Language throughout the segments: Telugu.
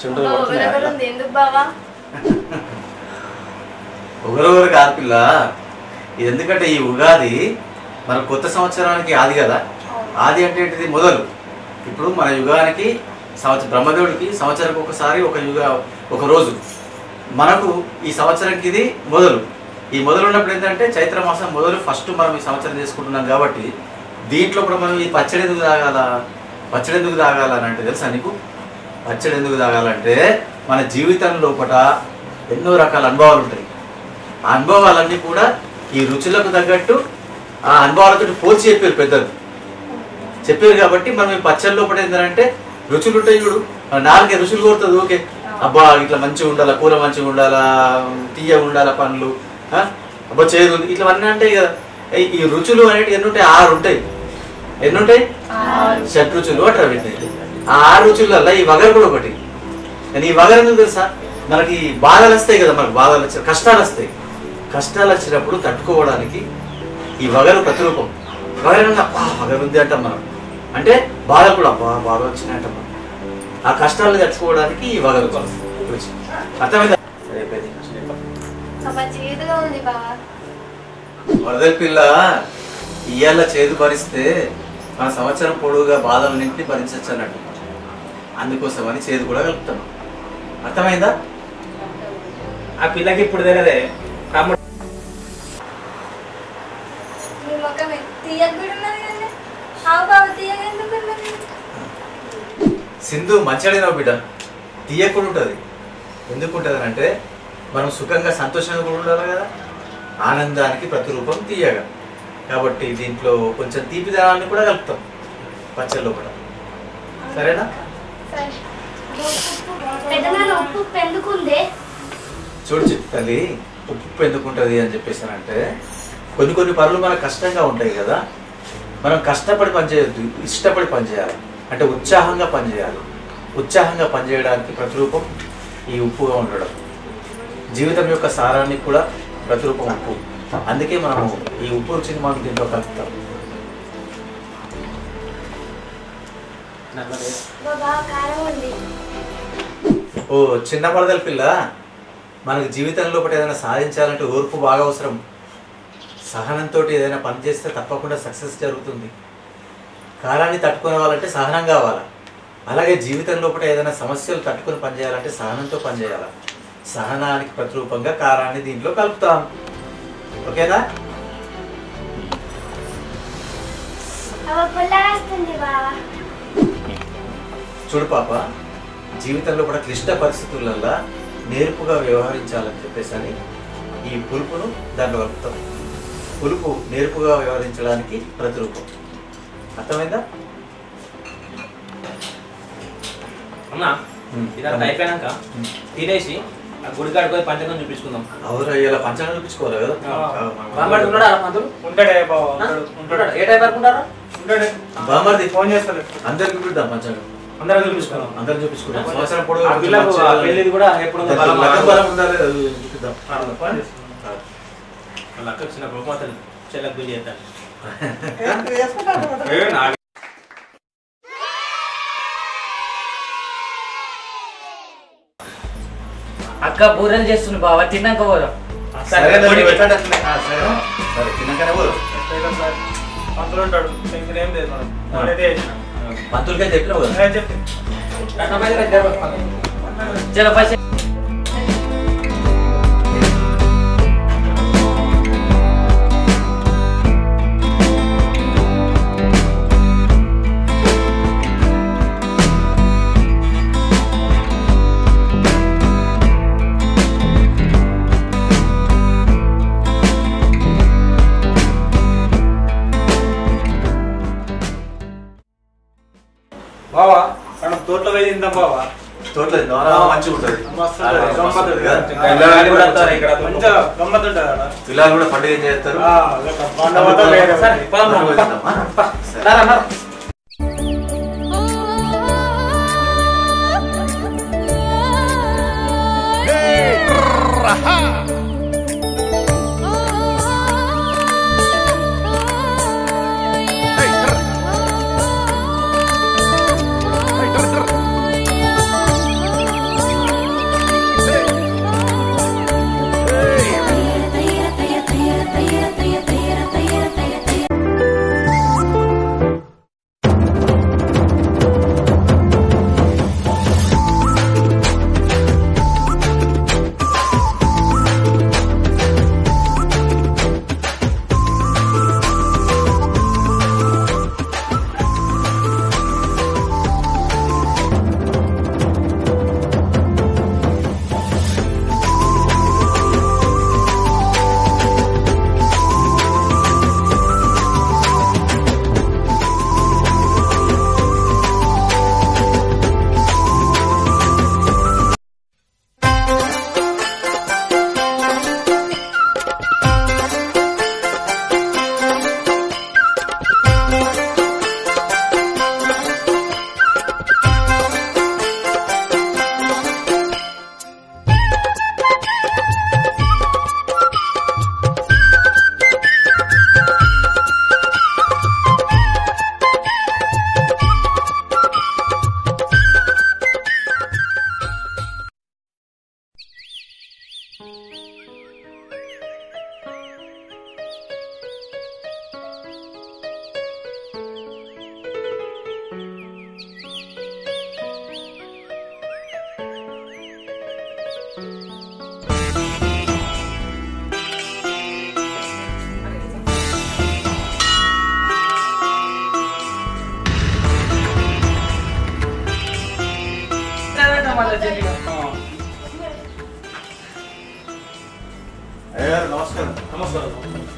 చెమటలు ఒకరు పడుతున్నాయి ఉంది ఎందుకు బావా ఒకరొకరు కాదు పిల్ల ఇది ఎందుకంటే ఈ ఉగాది మన కొత్త సంవత్సరానికి ఆది కదా ఆది అంటే ఏంటిది మొదలు ఇప్పుడు మన యుగానికి సంవత్సరం బ్రహ్మదేవుడికి సంవత్సరానికి ఒకసారి ఒక యుగ ఒక రోజు మనకు ఈ సంవత్సరానికి ఇది మొదలు ఈ మొదలు ఉన్నప్పుడు ఏంటంటే చైత్ర మాసం మొదలు ఫస్ట్ మనం ఈ సంవత్సరం చేసుకుంటున్నాం కాబట్టి దీంట్లో కూడా మనం ఈ పచ్చడి ఎందుకు తాగాల పచ్చడి ఎందుకు తాగాల అని అంటే తెలుసా నీకు పచ్చడి ఎందుకు తాగాలంటే మన జీవితం లోపల ఎన్నో రకాల అనుభవాలు ఉంటాయి ఆ అనుభవాలన్నీ కూడా ఈ రుచులకు తగ్గట్టు ఆ అనుభవాలతో పోల్చి చెప్పారు పెద్దలు చెప్పారు కాబట్టి మనం ఈ పచ్చడి లోపల ఏంటంటే రుచులు ఉంటాయి చూడు ఆ నాలుగే రుచులు కోరుతుంది ఓకే అబ్బా ఇట్లా మంచిగా ఉండాలా కూర మంచిగా ఉండాలా తీయ ఉండాలా పండ్లు ఆ? అబ్బా చేదు ఉంది. ఇట్లా అన్నీ ఉంటాయి కదా ఈ- ఈ రుచులు అనేవి ఎన్ని ఉంటాయి ఆరు ఉంటాయి ఎన్ని ఉంటాయి షడ్ రుచులు అంటారు వీటిని ఆ ఆరు రుచులలో ఈ వగరు కూడా ఒకటి కానీ ఈ వగరు ఎందుకు తెలుసా మనకి బాధలు వస్తాయి కదా మనకు బాధలు వచ్చాయి కష్టాలు వస్తాయి కష్టాలు వచ్చినప్పుడు తట్టుకోవడానికి ఈ వగరు ప్రతిరూపం వగరు అంటే అబ్బా వగరు ఉంది అంటాం మనం అంటే బాధలు కూడా అబ్బా బాధ వచ్చినాయి అంటాం మనం ఆ కష్టాలను తట్టుకోవడానికి ఈ వగరు రుచి అర్థమైందా అయిపోయింది. అబ్బా చేదుగా ఉంది బావా వరదల పిల్ల ఇయ్యాల చేదు భరిస్తే మన సంవత్సరం పొడుగుగా బాధలన్నింటినీ భరించవచ్చు అన్నట్టు అందుకోసమని చేదు కూడా కలుపుతాం అర్థమైందా ఆ పిల్లకి ఇప్పుడు తెలియదే తమ్ముడు మీ మొక్క తీయగా కూడా ఉన్నది కదా ఆవు బావ తీయగా ఎందుకు ఉన్నది సింధు మంచిగా బిడ్డ తీయకుండా ఉంటుంది ఎందుకు ఉంటుంది అంటే మనం సుఖంగా సంతోషంగా కూడా ఉండాలి కదా ఆనందానికి ప్రతిరూపం తీయగా కాబట్టి దీంట్లో కొంచెం తీపిదనాన్ని కూడా కలుపుతాం పచ్చళ్ళలో కూడా సరేనా సరే పెద్దనాన్న ఉప్పు ఉప్పు ఎందుకు ఉంది చూడు చిట్టు తల్లి ఉప్పు ఎందుకు ఉంటుంది అని చెప్పేసానంటే కొన్ని కొన్ని పనులు మనకు కష్టంగా ఉంటాయి కదా మనం కష్టపడి పనిచేయద్దు ఇష్టపడి పనిచేయాలి అంటే ఉత్సాహంగా పనిచేయాలి ఉత్సాహంగా పనిచేయడానికి ప్రతిరూపం ఈ ఉప్పుగా ఉండడం జీవితం యొక్క సారాన్ని కూడా ప్రతిరూపం ఉప్పు అందుకే మనము ఈ ఉప్పు రుచిని మనం దీంట్లో కలుపుతాం బాబా కారం ఉంది ఓ చిన్న పడదల పిల్ల మనకు జీవితంలో ఒకటి ఏదైనా సాధించాలంటే ఓర్పు బాగా అవసరం సహనంతో ఏదైనా పని చేస్తే తప్పకుండా సక్సెస్ జరుగుతుంది కాలాన్ని తట్టుకునే వాళ్ళంటే సహనం కావాలా అలాగే జీవితంలో ఒకటి ఏదైనా సమస్యలు తట్టుకుని పనిచేయాలంటే సహనంతో పనిచేయాలి సహనానికి ప్రతిరూపంగా కారాన్ని దీంట్లో కలుపుతాం ఓకేనా అవ పుల్లగా వస్తుంది బావా చూడు పాప జీవితంలో కూడా క్లిష్ట పరిస్థితులలో నేర్పుగా వ్యవహరించాలని చెప్పేసి అని ఈ పులుపును దాంట్లో కలుపుతాం పులుపు నేర్పుగా వ్యవహరించడానికి ప్రతిరూపం అర్థమైందా అన్నా ఇదంతా అయిపోయాక తినేసి ఆ గుడి కాడికి పోయి పంచకం చూపించుకుందాం అవురా ఇలా పంచంగా చూపించుకోవాలి కదా బామ్మడి ఉన్నాడా ఆ పంతులు ఉంటాడే బావ ఆ? ఉంటాడు ఉంటాడా? ఏ టైం వరకు ఉంటారా ఉంటాడే బామ్మర్ది ఫోన్ చేస్తాడు అందరికి చూపిద్దాం పంచంగా అందరం చూపించుకున్నాం అందరు చూపించుకుందాం సంవత్సరం పొడుగు ఆ పిల్లకు ఆ పెళ్ళిది కూడా ఎప్పుడు ఉందో బలం లగ్గం బలం ఉందా లేదా అది చూపిద్దాం ఫోన్ చేస్తాం వాళ్ళ అక్క చిన్న బహుమతులు చెల్లెకు బిల్లి చేద్దాం ఏ, నాకు అక్క బూరెలు చేస్తుంది బావ తిన్నాక పోదాం సరే సరే మరి పెట్టండి అట్లనే. ఆ, సరే సరే తిన్నాకనే పోదు ఎట్లయినా సార్ పంతులు ఉంటాడు టెన్షన్ ఏం లేదు మనం వాళ్ళైతే చేసినాం పంతులకే చెప్పినావు కదా నేను చెప్తే చలో ఫస్ట్ బావా మనం తోటలో పోయి తిందాం బావా తోటలో నోరా మంచిగా ఉంటుంది మస్తు ఆ, ఉంటుంది, గమ్మత్తు ఉంటుంది. కదా? పిల్లలు కూడా వస్తారు ఇక్కడ. మంచిగా గమ్మత్తు ఉంటుంది ఆడ. పిల్లలు కూడా పండుగ ఏం చేస్తారు ఆ, లేక పండగ వేరే సరే, ఉంది. పోదాం రా. పండుగ చేద్దామా? సరే. నరా, నరా. Hey, మళ్ళీ చెప్పి అయ్యగారు నమస్కారం నమస్కారం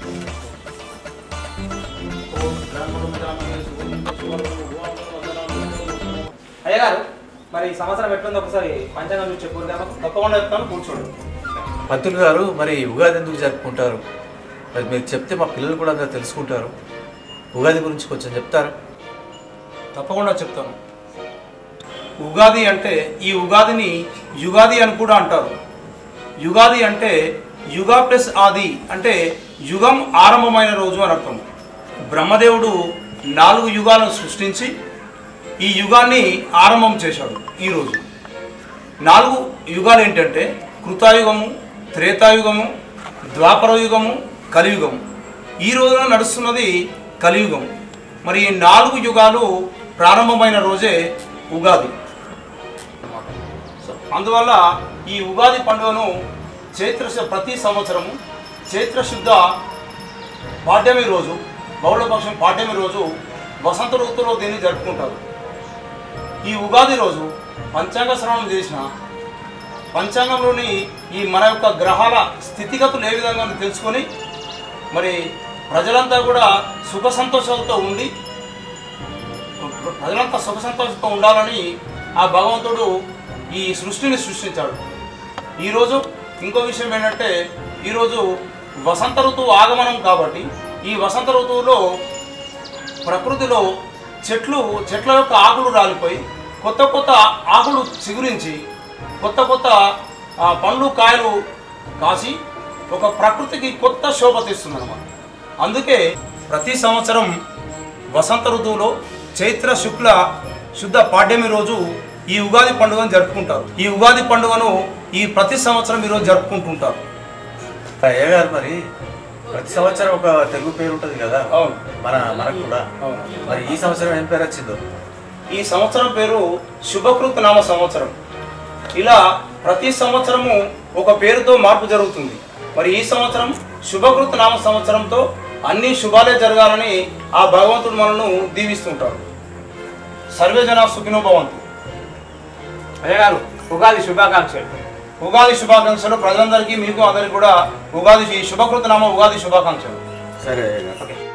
అయ్యగారు మరి ఈ సంవత్సరం ఎట్లుందో ఒకసారి పంచాంగం చూసి చెప్పు కదా తప్పకుండా చెప్తాను కూర్చోండి పంతులు గారు మరి ఉగాది ఎందుకు జరుపుకుంటారు మరి మీరు చెప్తే మా పిల్లలు కూడా అందరూ తెలుసుకుంటారు ఉగాది గురించి కొంచెం చెప్తారా తప్పకుండా చెప్తాను ఉగాది అంటే ఈ ఉగాదిని యుగాది అని కూడా అంటారు యుగాది అంటే యుగా ప్లస్ ఆది అంటే యుగం ఆరంభమైన రోజు అని అర్థం బ్రహ్మదేవుడు నాలుగు యుగాలను సృష్టించి ఈ యుగాన్ని ఆరంభం చేశాడు ఈరోజు నాలుగు యుగాలు ఏంటంటే కృతాయుగము త్రేతాయుగము ద్వాపర యుగము కలియుగము ఈ రోజున నడుస్తున్నది కలియుగం మరి ఈ నాలుగు యుగాలు ప్రారంభమైన రోజే ఉగాది సో అందువల్ల ఈ ఉగాది పండుగను చైత్ర ప్రతి సంవత్సరము చైత్ర శుద్ధ పాడ్యమి రోజు బహుళపక్షం పాడ్యమి రోజు వసంత ఋతువులో దీన్ని జరుపుకుంటారు ఈ ఉగాది రోజు పంచాంగ శ్రవణం చేసిన పంచాంగంలోని ఈ మన యొక్క గ్రహాల స్థితిగతులు ఏ విధంగా ఉందో తెలుసుకొని మరి ప్రజలంతా కూడా సుఖ సంతోషాలతో ఉండి ప్రజలంతా సుఖ సంతోషంతో ఉండాలని ఆ భగవంతుడు ఈ సృష్టిని సృష్టించాడు ఈరోజు ఇంకో విషయం ఏంటంటే ఈరోజు వసంత ఋతువు ఆగమనం కాబట్టి ఈ వసంత ఋతువులో ప్రకృతిలో చెట్లు చెట్ల యొక్క ఆకులు రాలిపోయి కొత్త కొత్త ఆకులు చిగురించి కొత్త కొత్త ఆ, పండ్లు కాయలు కాసి ఒక ప్రకృతికి కొత్త శోభ తెస్తుంది అనమాట అందుకే ప్రతి సంవత్సరం వసంత ఋతువులో చైత్ర శుక్ల శుద్ధ పాడ్యమి రోజు ఈ ఉగాది పండుగను జరుపుకుంటారు ఈ ఉగాది పండుగను ఈ ప్రతి సంవత్సరం ఈరోజు జరుపుకుంటుంటారు అయ్యగారు మరి ప్రతి సంవత్సరం ఒక తెలుగు పేరు ఉంటుంది కదా అవును. మన మనకు కూడా అవును. మరి ఈ సంవత్సరం ఏం పేరు వచ్చిందో ఈ సంవత్సరం పేరు శుభకృత్ నామ సంవత్సరం ఇలా ప్రతి సంవత్సరము ఒక పేరుతో మార్పు జరుగుతుంది మరి ఈ సంవత్సరం శుభకృత్ నామ సంవత్సరంతో అన్ని శుభాలే జరగాలని ఆ భగవంతుడు మనల్ని దీవిస్తుంటాడు సర్వే జన సుఖినో భవంతు అయ్యగారు ఉగాది శుభాకాంక్షలు ఉగాది శుభాకాంక్షలు ప్రజలందరికీ మీకు అందరికీ కూడా ఉగాది ఈ శుభకృత నామ ఉగాది శుభాకాంక్షలు సరే అయ్యగారు ఓకే